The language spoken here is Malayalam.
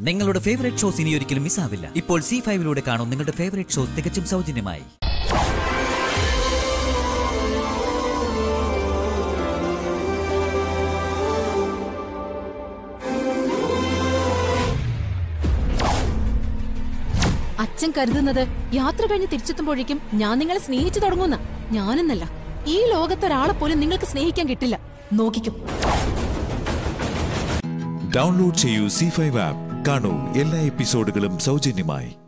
നിങ്ങളുടെ ഫേവറേറ്റ് ഷോസ് ഇനി ഒരിക്കലും മിസ്സാവില്ല ഇപ്പോൾ സി ഫൈവിലൂടെ കാണും നിങ്ങളുടെ ഫേവറേറ്റ് ഷോ തികച്ചും സൗജന്യമായി അച്ഛൻ കരുതുന്നത് യാത്ര കഴിഞ്ഞ് തിരിച്ചെത്തുമ്പോഴേക്കും ഞാൻ നിങ്ങളെ സ്നേഹിച്ചു തുടങ്ങുന്ന ഞാനെന്നല്ല ഈ ലോകത്തൊരാളെ പോലും നിങ്ങൾക്ക് സ്നേഹിക്കാൻ കിട്ടില്ല നോക്കിക്കും ഡൗൺലോഡ് ചെയ്യൂ സി ഫൈവ് ആപ്പ് കാണൂ എല്ലാ എപ്പിസോഡുകളും സൗജന്യമായി